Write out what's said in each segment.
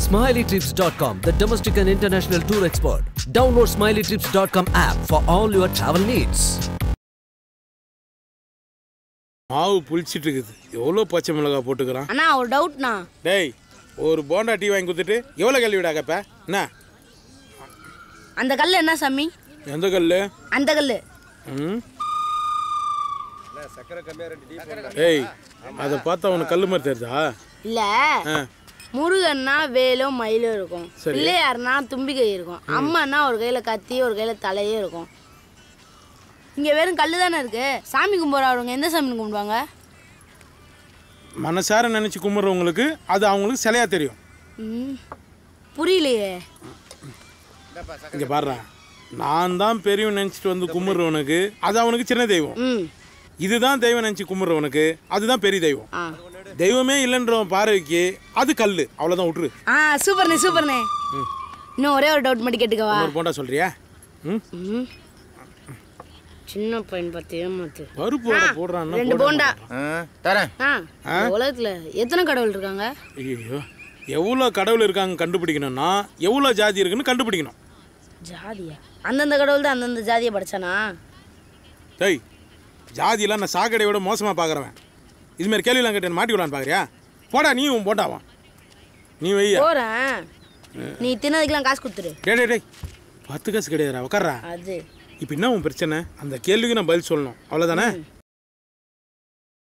SmileyTrips.com, the domestic and international tour expert. Download SmileyTrips.com app for all your travel needs. மாவு புளிச்சிட்டு இருக்குது எவ்வளோ பச்சை மிளகாய் போட்டுக்கிறான் அண்ணா ஒரு டவுட்ண்ணா டேய் ஒரு போண்டா டீ வாங்கி கொடுத்துட்டு எவ்வளோ கல்வி விடா கேப்ப என்ன அந்த கல் என்ன சாமி எந்த கல் அந்த கல் ம் ஏய் அதை பார்த்தா உனக்கு கல் மாதிரி தெரியுதா இல்ல ஆ முருகன்னா வேலும் மயிலும் இருக்கும் சரி. பிள்ளையார்னா தும்பிக்கை இருக்கும் அம்மான்னா ஒரு கையில கத்தி ஒரு கையில தலையே இருக்கும் இங்க வெறும் கல்லு தானே இருக்கு சாமி கும்பிட்றவங்க எந்த சாமி கும்பிடுவாங்க மனசார நினச்சி கும்பிட்றவங்களுக்கு அது அவங்களுக்கு சிலையா தெரியும் ம், புரியலையே இங்கே பாடுறா நான் தான் பெரியவன் நினச்சிட்டு வந்து கும்பிட்றவனுக்கு அது அவனுக்கு சின்ன தெய்வம் ம் இதுதான் தெய்வம் நினச்சி கும்பிட்றவனுக்கு அதுதான் பெரிய தெய்வம் ஆ தெய்வமே இல்லைன்றவன் பார்வைக்கு அது கல் அவ்வளோதான் விட்டுரு ஆ சூப்பர்ண்ணே சூப்பர்ண்ணே இன்னும் ஒரே ஒரு டவுட் மட்டும் கேட்டுக்கவா ஒரு போண்டா சொல்றியா ம் ம். சின்ன பையன் பார்த்து ஏமாத்து பருப்பு வடை போடுறான்னா ரெண்டு போண்டா தரேன் ஆ இந்த உலகத்துல எத்தனை கடவுள் இருக்காங்க ஐயோ எவ்வளோ கடவுள் இருக்காங்க கண்டுபிடிக்கணும்னா எவ்வளோ ஜாதி இருக்குன்னு கண்டுபிடிக்கணும் ஜாதியா அந்தந்த கடவுள் தான் அந்தந்த ஜாதியை படிச்சானா டேய் ஜாதியெல்லாம் நான் சாக்கடையை விட மோசமாக பார்க்குறவன் இதுமாரி கேள்விலாம் கேட்டு மாட்டி விடலான்னு பார்க்குறியா போடா நீ உன் போட்டாவா நீ வையா போறேன் நீ தின்னதுக்கெல்லாம் காசு கொடுத்துரு டே டே டேய் பத்து காசு கிடையாதுடா உட்கார்றா அது இப்போ என்ன உன் பிரச்சனை அந்த கேள்விக்கு நான் பதில் சொல்லணும் அவ்வளோதானே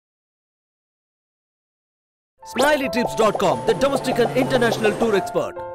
SmileyTrips.com, the domestic and international tour expert.